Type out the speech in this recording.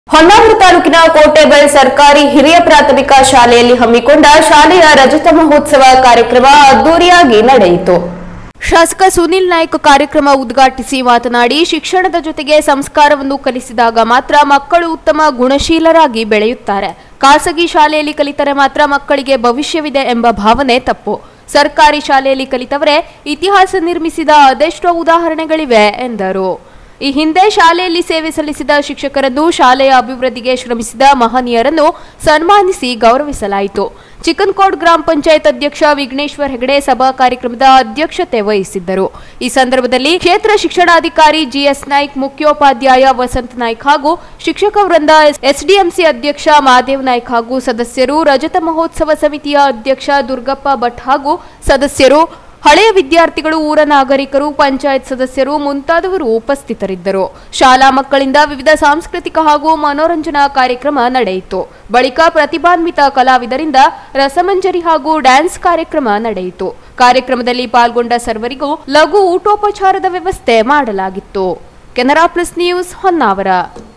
ಹೊನ್ನಾವರ ತಾಲೂಕಿನ ಕೋಟೆಬೆಲ್ ಸರ್ಕಾರಿ ಹಿರಿಯ ಪ್ರಾಥಮಿಕ ಶಾಲೆಯಲ್ಲಿ ಹಮ್ಮಿಕೊಂಡ ಶಾಲೆಯ ರಜತ ಮಹೋತ್ಸವ ಕಾರ್ಯಕ್ರಮ ಅದ್ದೂರಿಯಾಗಿ ನಡೆಯಿತು ಶಾಸಕ ಸುನಿಲ್ ನಾಯ್ಕ್ ಕಾರ್ಯಕ್ರಮ ಉದ್ಘಾಟಿಸಿ ಮಾತನಾಡಿ ಶಿಕ್ಷಣದ ಜೊತೆಗೆ ಸಂಸ್ಕಾರವನ್ನು ಕಲಿಸಿದಾಗ ಮಾತ್ರ ಮಕ್ಕಳು ಉತ್ತಮ ಗುಣಶೀಲರಾಗಿ ಬೆಳೆಯುತ್ತಾರೆ ಖಾಸಗಿ ಶಾಲೆಯಲ್ಲಿ ಕಲಿತರೆ ಮಾತ್ರ ಮಕ್ಕಳಿಗೆ ಭವಿಷ್ಯವಿದೆ ಎಂಬ ಭಾವನೆ ತಪ್ಪು ಸರ್ಕಾರಿ ಶಾಲೆಯಲ್ಲಿ ಕಲಿತವರೇ ಇತಿಹಾಸ ನಿರ್ಮಿಸಿದ ಅದೆಷ್ಟೋ ಉದಾಹರಣೆಗಳಿವೆ ಎಂದರು ಈ ಹಿಂದೆ ಶಾಲೆಯಲ್ಲಿ ಸೇವೆ ಸಲ್ಲಿಸಿದ ಶಿಕ್ಷಕರನ್ನು ಶಾಲೆಯ ಅಭಿವೃದ್ಧಿಗೆ ಶ್ರಮಿಸಿದ ಮಹನೀಯರನ್ನು ಸನ್ಮಾನಿಸಿ ಗೌರವಿಸಲಾಯಿತು ಚಿಕನ್ಕೋಟ್ ಗ್ರಾಮ ಪಂಚಾಯತ್ ಅಧ್ಯಕ್ಷ ವಿಘ್ನೇಶ್ವರ್ ಹೆಗಡೆ ಸಭಾ ಕಾರ್ಯಕ್ರಮದ ಅಧ್ಯಕ್ಷತೆ ವಹಿಸಿದ್ದರು ಈ ಸಂದರ್ಭದಲ್ಲಿ ಕ್ಷೇತ್ರ ಶಿಕ್ಷಣಾಧಿಕಾರಿ ಜಿಎಸ್ ನಾಯ್ಕ್ ಮುಖ್ಯೋಪಾಧ್ಯಾಯ ವಸಂತ್ ನಾಯ್ಕ್ ಹಾಗೂ ಶಿಕ್ಷಕ ವೃಂದ ಎಸ್ಡಿಎಂಸಿ ಅಧ್ಯಕ್ಷ ಮಹಾದೇವ್ ನಾಯ್ಕ್ ಹಾಗೂ ಸದಸ್ಯರು ರಜತ ಮಹೋತ್ಸವ ಸಮಿತಿಯ ಅಧ್ಯಕ್ಷ ದುರ್ಗಪ್ಪ ಭಟ್ ಹಾಗೂ ಸದಸ್ಯರು ಹಳೆಯ ವಿದ್ಯಾರ್ಥಿಗಳು ಊರ ನಾಗರಿಕರು ಪಂಚಾಯತ್ ಸದಸ್ಯರು ಮುಂತಾದವರು ಉಪಸ್ಥಿತರಿದ್ದರು ಶಾಲಾ ಮಕ್ಕಳಿಂದ ವಿವಿಧ ಸಾಂಸ್ಕೃತಿಕ ಹಾಗೂ ಮನೋರಂಜನಾ ಕಾರ್ಯಕ್ರಮ ನಡೆಯಿತು ಬಳಿಕ ಪ್ರತಿಭಾನ್ವಿತ ಕಲಾವಿದರಿಂದ ರಸಮಂಜರಿ ಹಾಗೂ ಡ್ಯಾನ್ಸ್ ಕಾರ್ಯಕ್ರಮ ನಡೆಯಿತು ಕಾರ್ಯಕ್ರಮದಲ್ಲಿ ಪಾಲ್ಗೊಂಡ ಸರ್ವರಿಗೂ ಲಘು ಊಟೋಪಚಾರದ ವ್ಯವಸ್ಥೆ ಮಾಡಲಾಗಿತ್ತು ಕೆನರಾ ಪ್ಲಸ್ ನ್ಯೂಸ್ ಹೊನ್ನಾವರ